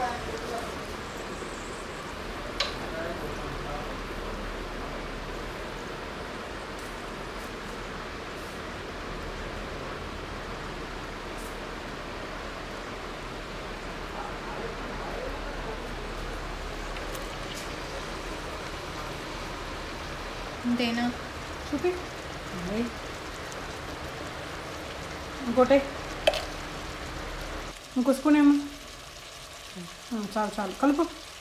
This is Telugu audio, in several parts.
అంతేనా చూపి ఇంకోటి ఇంకో స్పూన్ ఏమో ఆ, చాలు చాలు కలుపు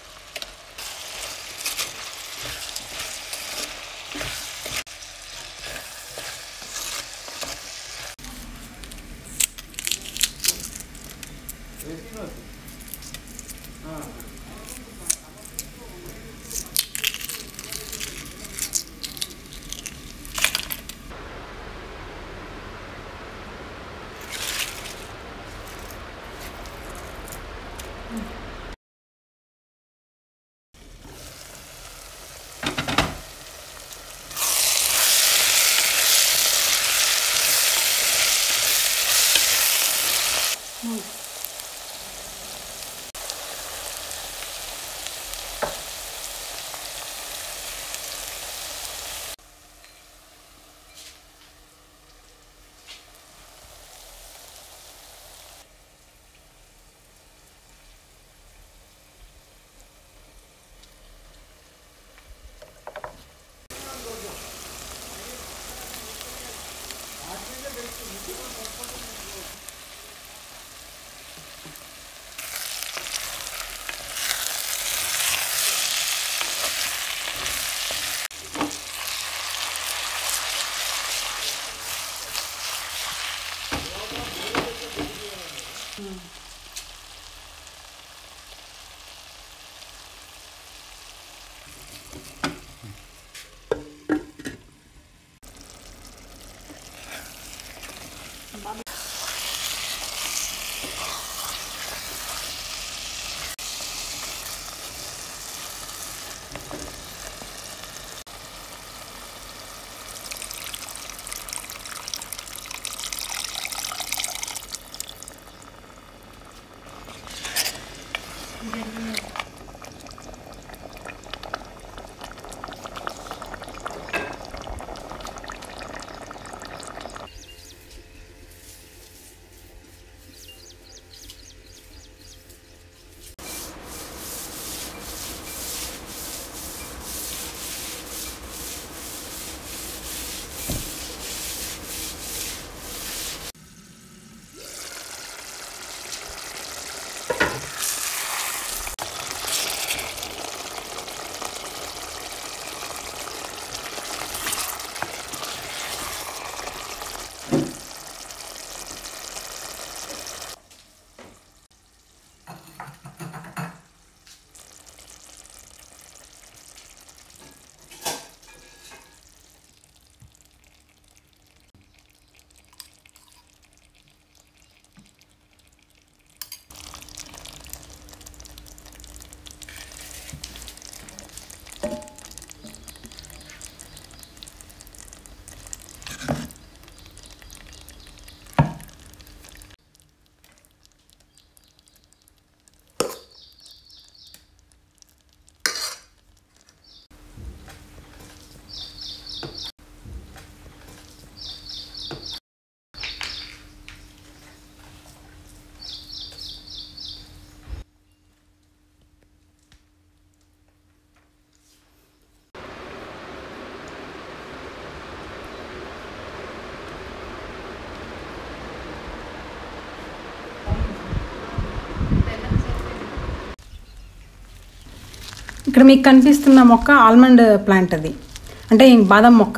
ఇక్కడ మీకు కనిపిస్తున్న మొక్క ఆల్మండ్ ప్లాంట్ అది అంటే ఈ బాదం మొక్క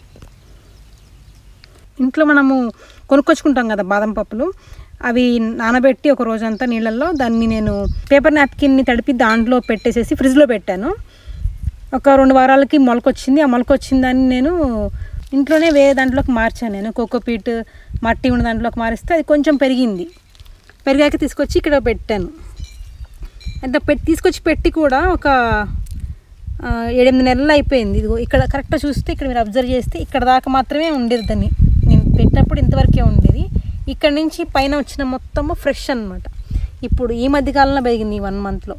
ఇంట్లో మనము కొనుక్కొచ్చుకుంటాం కదా బాదం పప్పులు అవి నానబెట్టి ఒక రోజంతా నీళ్ళల్లో దాన్ని నేను పేపర్ నాప్కిన్ని తడిపి దాంట్లో పెట్టేసేసి ఫ్రిడ్జ్లో పెట్టాను ఒక రెండు వారాలకి మొలకొచ్చింది ఆ మొలకొచ్చిన దాన్ని నేను ఇంట్లోనే వేరే దాంట్లోకి మార్చాను నేను కోకోపీట్ మట్టి ఉన్న దాంట్లోకి మారిస్తే అది కొంచెం పెరిగింది పెరిగాక తీసుకొచ్చి ఇక్కడ పెట్టాను అంటే పెట్టి తీసుకొచ్చి పెట్టి కూడా ఒక ఆ, ఏడెనిమిది నెలలు అయిపోయింది ఇదిగో ఇక్కడ కరెక్ట్గా చూస్తే ఇక్కడ మీరు అబ్జర్వ్ చేస్తే ఇక్కడ దాకా మాత్రమే ఉండేది దాన్ని నేను పెట్టినప్పుడు ఇంతవరకే ఉండేది ఇక్కడ నుంచి పైన వచ్చిన మొత్తము ఫ్రెష్ అన్నమాట ఇప్పుడు ఈ మధ్య కాలంలో పెరిగింది ఈ వన్ మంత్లో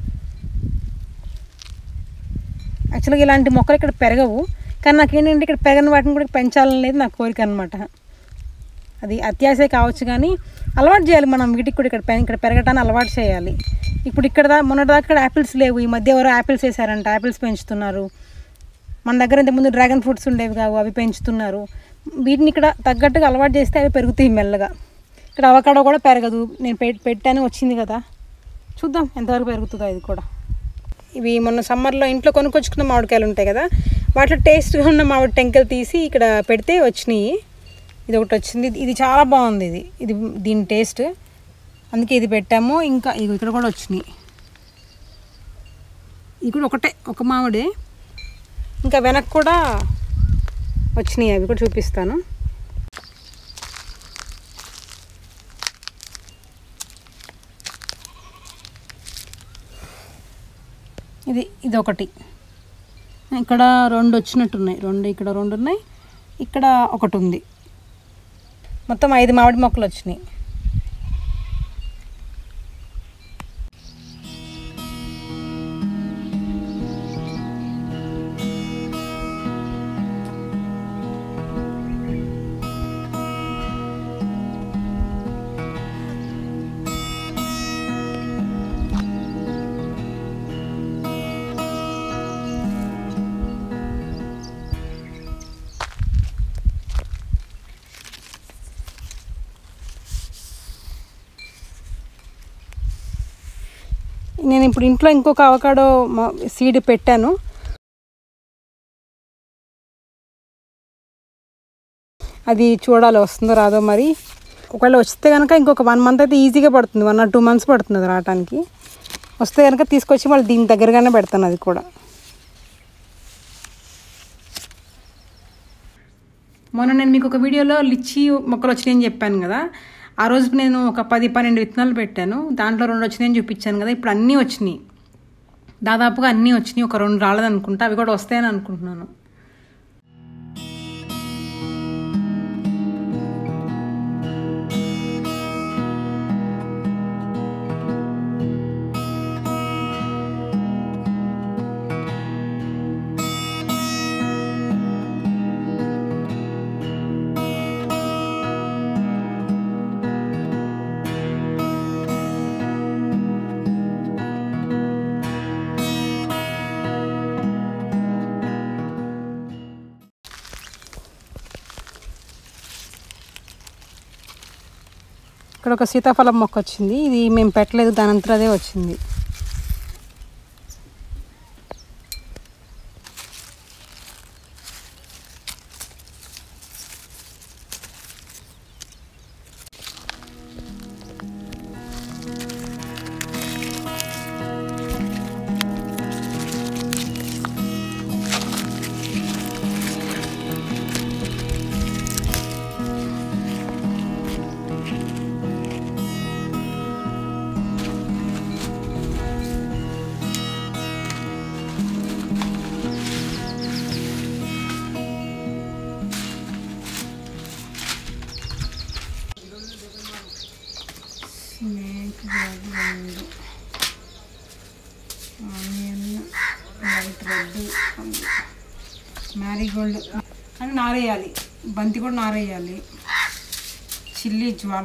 యాక్చువల్గా ఇలాంటి మొక్కలు ఇక్కడ పెరగవు కానీ నాకు ఏంటంటే ఇక్కడ పెరగని వాటిని కూడా పెంచాలనేది నా కోరిక అనమాట అది అత్యాశే కావచ్చు కానీ అలవాటు చేయాలి మనం వీటికి కూడా ఇక్కడ పె- ఇక్కడ పెరగటాన్ని అలవాటు చేయాలి ఇప్పుడు ఇక్కడ దా మొన్నటిదాకా ఇక్కడ యాపిల్స్ లేవు ఈ మధ్య ఎవరో యాపిల్స్ వేసారంట యాపిల్స్ పెంచుతున్నారు మన దగ్గర ఇంతకుముందు డ్రాగన్ ఫ్రూట్స్ ఉండేవి కావు అవి పెంచుతున్నారు వీటిని ఇక్కడ తగ్గట్టుగా అలవాటు చేస్తే అవి పెరుగుతాయి మెల్లగా ఇక్కడ అవకాడో కూడా పెరగదు నేను పెట్ పెట్టాను వచ్చింది కదా చూద్దాం ఎంతవరకు పెరుగుతుందో ఇది కూడా ఇవి మొన్న సమ్మర్లో ఇంట్లో కొనుక్కొచ్చుకున్న మామిడికాయలు ఉంటాయి కదా వాటిలో టేస్ట్గా ఉన్న మామిడి టెంకలు తీసి ఇక్కడ పెడితే వచ్చినాయి ఇది ఒకటి వచ్చింది ఇది చాలా బాగుంది ఇది ఇది దీని టేస్ట్ అందుకే ఇది పెట్టాము ఇంకా ఇగో ఇక్కడ కూడా వచ్చినాయి ఇది కూడా ఒకటే ఒక మామిడి ఇంకా వెనక్కి కూడా వచ్చినాయి అవి కూడా చూపిస్తాను ఇది ఇది ఒకటి ఇక్కడ రెండు వచ్చినట్టున్నాయి రెండు ఇక్కడ రెండు ఉన్నాయి ఇక్కడ ఒకటి ఉంది మొత్తం ఐదు మామిడి మొక్కలు వచ్చినాయి నేను ఇప్పుడు ఇంట్లో ఇంకొక అవకాడో సీడ్ పెట్టాను అది చూడాలి వస్తుందో రాదో మరి ఒకవేళ వస్తే కనుక ఇంకొక వన్ మంత్ అయితే ఈజీగా పడుతుంది వన్ ఆర్ టూ మంత్స్ పడుతుంది అది రావడానికి వస్తే కనుక తీసుకొచ్చి మళ్ళీ దీని దగ్గరగానే పెడతాను అది కూడా మొన్న నేను మీకు ఒక వీడియోలో లిచ్చి మొక్కలు వచ్చినాయని చెప్పాను కదా ఆ రోజు నేను ఒక పది పన్నెండు విత్తనాలు పెట్టాను దాంట్లో రెండు వచ్చినాయని చూపించాను కదా ఇప్పుడు అన్నీ వచ్చినాయి దాదాపుగా అన్నీ వచ్చినాయి ఒక రెండు రాలేదు అనుకుంటా అవి కూడా వస్తాయని అనుకుంటున్నాను ఇక్కడ ఒక సీతాఫలం మొక్క వచ్చింది ఇది మేము పెట్టలేదు దాని అంతా అదే వచ్చింది snake red onion white red marigold అని నారేయాలి బంతి కూడా నారేయాలి చిల్లీ జ్వాల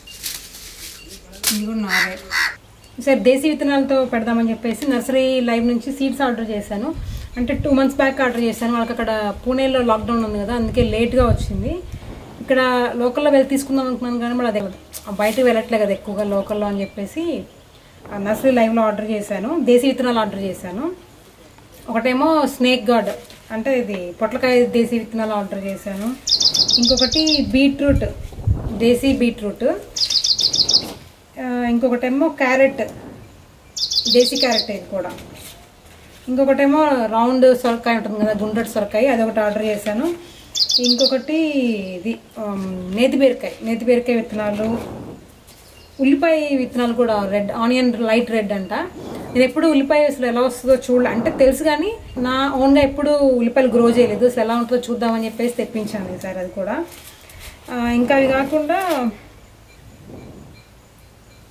ఇది కూడా నారే సరే దేశీ విత్తనాలతో పెడదామని చెప్పేసి నర్సరీ లైవ్ నుంచి సీడ్స్ ఆర్డర్ చేశాను అంటే టూ మంత్స్ బ్యాక్ ఆర్డర్ చేశాను వాళ్ళకి అక్కడ పూణేలో లాక్డౌన్ ఉంది కదా అందుకే లేట్గా వచ్చింది ఇక్కడ లోకల్లో వెళ్ళి తీసుకుందాం అనుకున్నాను కానీ మరి అదే బయటకు వెళ్ళట్లే కదా ఎక్కువగా లోకల్లో అని చెప్పేసి ఆ నర్సరీ లైవ్లో ఆర్డర్ చేశాను దేశీ విత్తనాలు ఆర్డర్ చేశాను ఒకటేమో స్నేక్ గార్డ్ అంటే ఇది పొట్లకాయ దేశీ విత్తనాలు ఆర్డర్ చేశాను ఇంకొకటి బీట్రూట్ దేశీ బీట్రూట్ ఆ, ఇంకొకటేమో క్యారెట్ దేశీ క్యారెట్ ఇది కూడా ఇంకొకటేమో రౌండ్ సొరకాయ ఉంటుంది కదా గుండ్రటి సొరకాయ అదొకటి ఆర్డర్ చేశాను ఇంకొకటి ఇది ఆమ్, నేతి బీరకాయ నేతి బీరకాయ విత్తనాలు ఉల్లిపాయ విత్తనాలు కూడా రెడ్ ఆనియన్ లైట్ రెడ్ అంట నేను ఎప్పుడు ఉల్లిపాయ అసలు ఎలా వస్తుందో చూడలే అంటే తెలుసు కానీ నా ఓన్గా ఎప్పుడు ఉల్లిపాయలు గ్రో చేయలేదు అసలు ఎలా ఉంటుందో చూద్దామని చెప్పేసి తెప్పించాను ఈసారి అది కూడా ఆ, ఇంకా అవి కాకుండా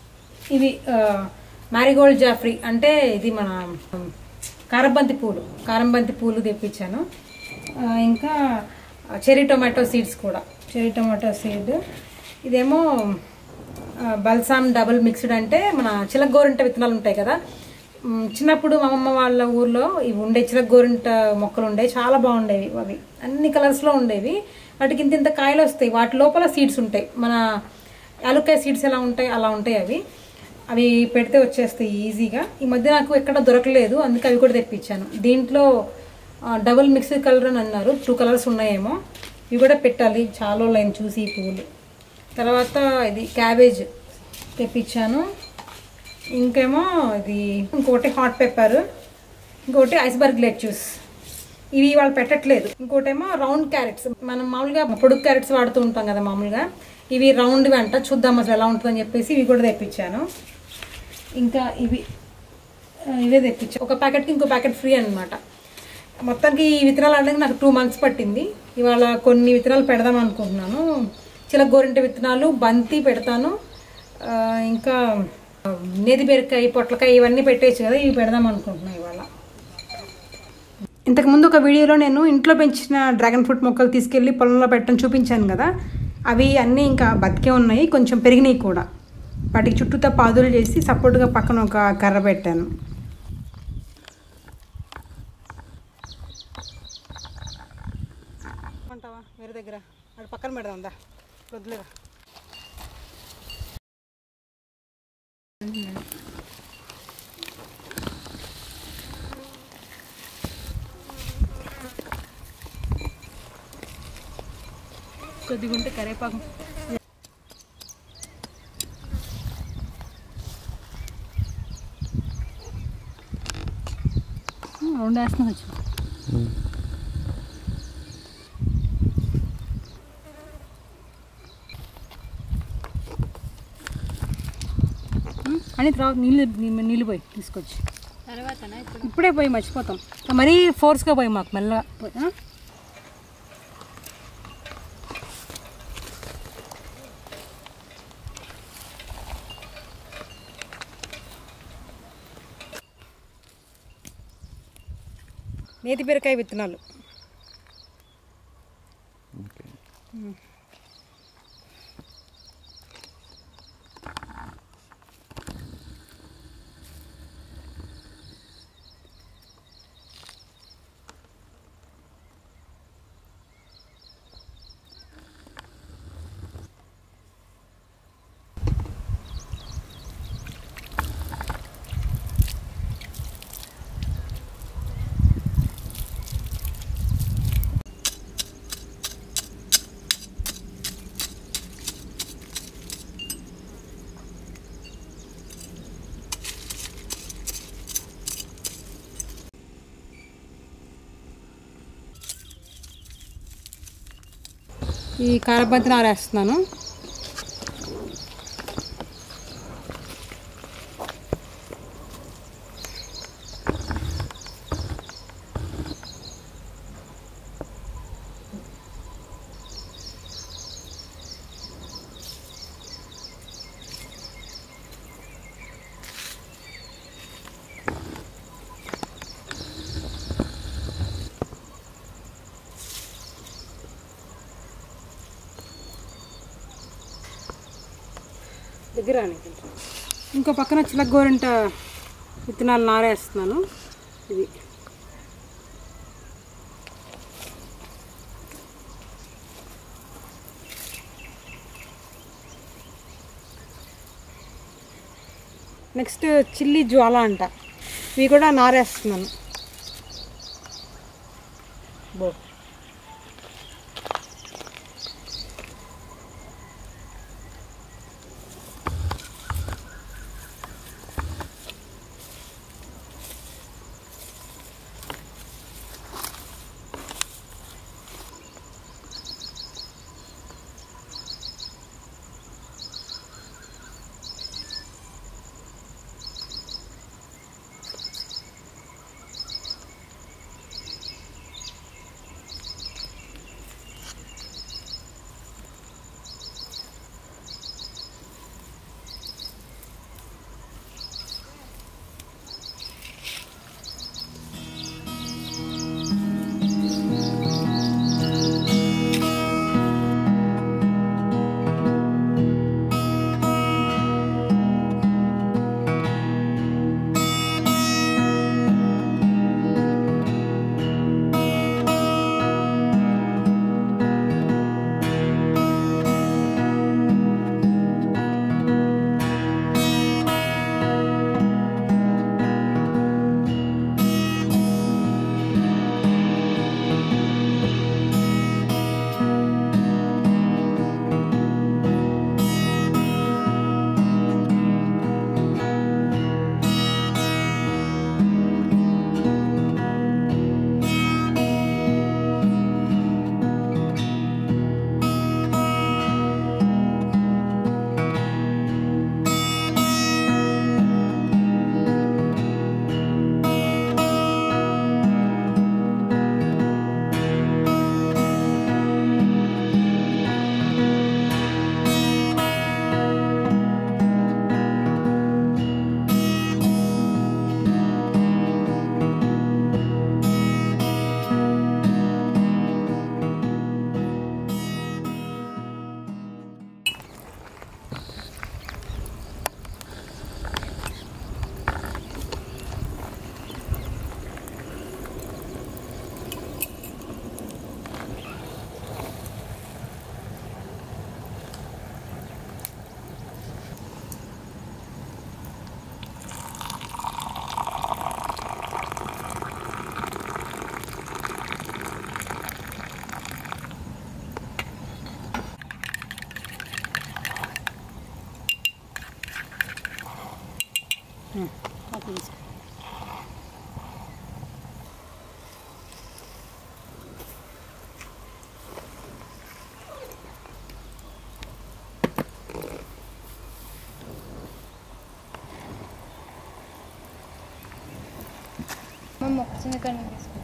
ఇవి మ్యారీగోల్డ్ జాఫ్రీ అంటే ఇది మన కారంబంతి పూలు కారంబంతి పూలు తెప్పించాను ఆ, ఇంకా చెరీ టొమాటో సీడ్స్ కూడా చెరీ టొమాటో సీడ్ ఇదేమో ఆ, బల్సామ్ డబుల్ మిక్స్డ్ అంటే మన చిలగోరింట విత్తనాలు ఉంటాయి కదా మ్, చిన్నప్పుడు మా అమ్మమ్మ వాళ్ళ ఊర్లో ఇవి ఉండే చిలగోరింట మొక్కలు ఉండేవి చాలా బాగుండేవి అవి అన్ని కలర్స్లో ఉండేవి వాటికి ఇంత ఇంత కాయలు వస్తాయి వాటి లోపల సీడ్స్ ఉంటాయి మన యాలుక్కాయ సీడ్స్ ఎలా ఉంటాయి అలా ఉంటాయి అవి అవి పెడితే వచ్చేస్తాయి ఈజీగా ఈ మధ్య నాకు ఎక్కడ దొరకలేదు అందుకే అవి కూడా తెప్పించాను దీంట్లో ఆ, డబుల్ మిక్స్డ్ కలర్ అని అన్నారు టూ కలర్స్ ఉన్నాయేమో ఇవి కూడా పెట్టాలి చాలా లైన్ చూసి ఈ పువ్వులు తర్వాత ఇది క్యాబేజ్ తెప్పించాను ఇంకేమో ఇది ఇంకొకటి హాట్ పెప్పర్ ఇంకొకటి ఐస్బర్గ్ లెట్యూస్ ఇవి వాళ్ళు పెట్టట్లేదు ఇంకోటేమో రౌండ్ క్యారెట్స్ మనం మామూలుగా పొడుగు క్యారెట్స్ వాడుతూ ఉంటాం కదా మామూలుగా ఇవి రౌండ్వి అంట చూద్దాం అసలు ఎలా ఉంటుందని చెప్పేసి ఇవి కూడా తెప్పించాను ఇంకా ఇవి ఆ, ఇవే తెప్పించాను ఒక ప్యాకెట్కి ఇంకో ప్యాకెట్ ఫ్రీ అనమాట మొత్తానికి ఈ విత్తనాలు అనడానికి నాకు టూ మంత్స్ పట్టింది ఇవాళ కొన్ని విత్తనాలు పెడదాం అనుకుంటున్నాను చిల గోరింట విత్తనాలు బంతి పెడతాను ఆ, ఇంకా ఆ, నేతి బీరకాయ పొట్లకాయ ఇవన్నీ పెట్టేయచ్చు కదా ఇవి పెడదాం అనుకుంటున్నాను ఇవాళ ఇంతకుముందు ఒక వీడియోలో నేను ఇంట్లో పెంచిన డ్రాగన్ ఫ్రూట్ మొక్కలు తీసుకెళ్ళి పొలంలో పెట్టడం చూపించాను కదా అవి అన్నీ ఇంకా బతికే ఉన్నాయి కొంచెం పెరిగినాయి కూడా వాటికి చుట్టూతా పాదులు చేసి సపోర్ట్గా పక్కన ఒక కర్ర పెట్టాను అంటావా వేరే దగ్గర అక్కడ పక్కన పెడదాం దా వద్దులేదా కొద్దిగా ఉంటే కరేపాకు రెండు వేస్తున్నా వచ్చు అని తర్వాత నీళ్ళు నీ- నీళ్ళు పోయి తీసుకొచ్చి తర్వాతనా ఇప్పుడు ఇప్పుడే పోయి మర్చిపోతాం మరీ ఫోర్స్గా పోయి మాకు మెల్లగా పోయి, ఆ? నేతి బీరకాయ విత్తనాలు ఈ కారబంతిని ఆరేస్తున్నాను దగ్గర రాని కొంచెం. ఇంకో పక్కన చిలగోరింట విత్తనాలు నారేస్తున్నాను ఇది నెక్స్ట్ చిల్లీ జ్వాల అంట ఇవి కూడా నారేస్తున్నాను బో ఓకే తీసుకో. మా మొక్క చిన్న కన్ను తీసుకో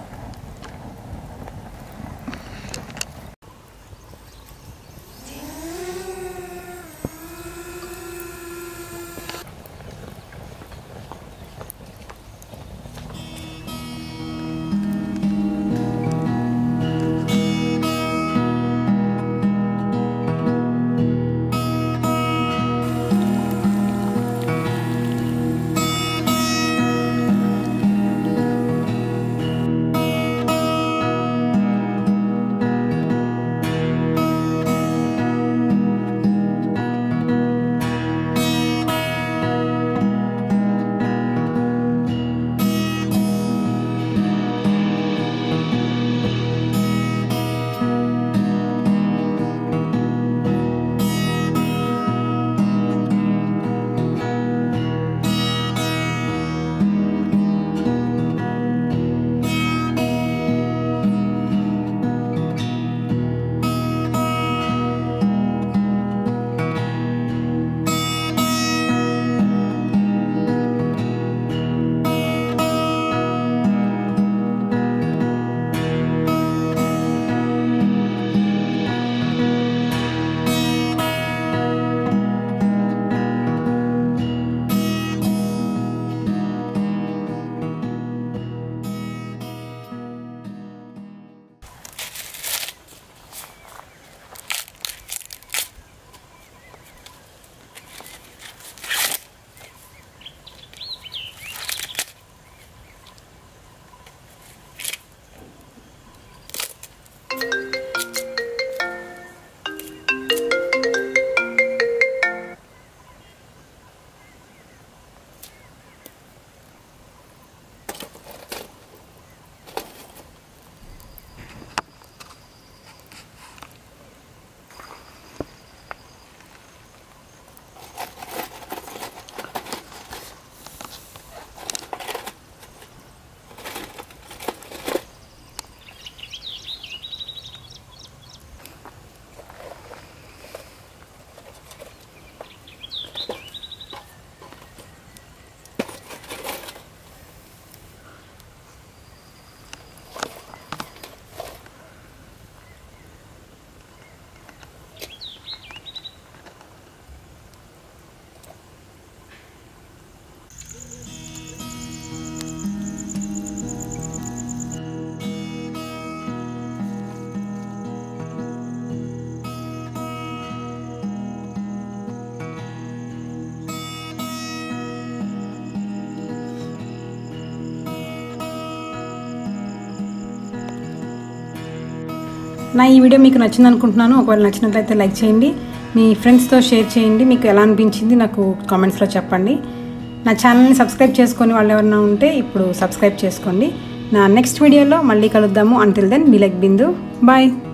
నా ఈ వీడియో మీకు నచ్చింది అనుకుంటున్నాను ఒకవేళ నచ్చినట్లయితే లైక్ చేయండి మీ ఫ్రెండ్స్తో షేర్ చేయండి మీకు ఎలా అనిపించింది నాకు కామెంట్స్లో చెప్పండి నా ఛానల్ని సబ్స్క్రైబ్ చేసుకొని వాళ్ళు ఎవరైనా ఉంటే ఇప్పుడు సబ్స్క్రైబ్ చేసుకోండి నా నెక్స్ట్ వీడియోలో మళ్ళీ కలుద్దాము అంటిల్ దెన్ మీ లైక్ బిందు బాయ్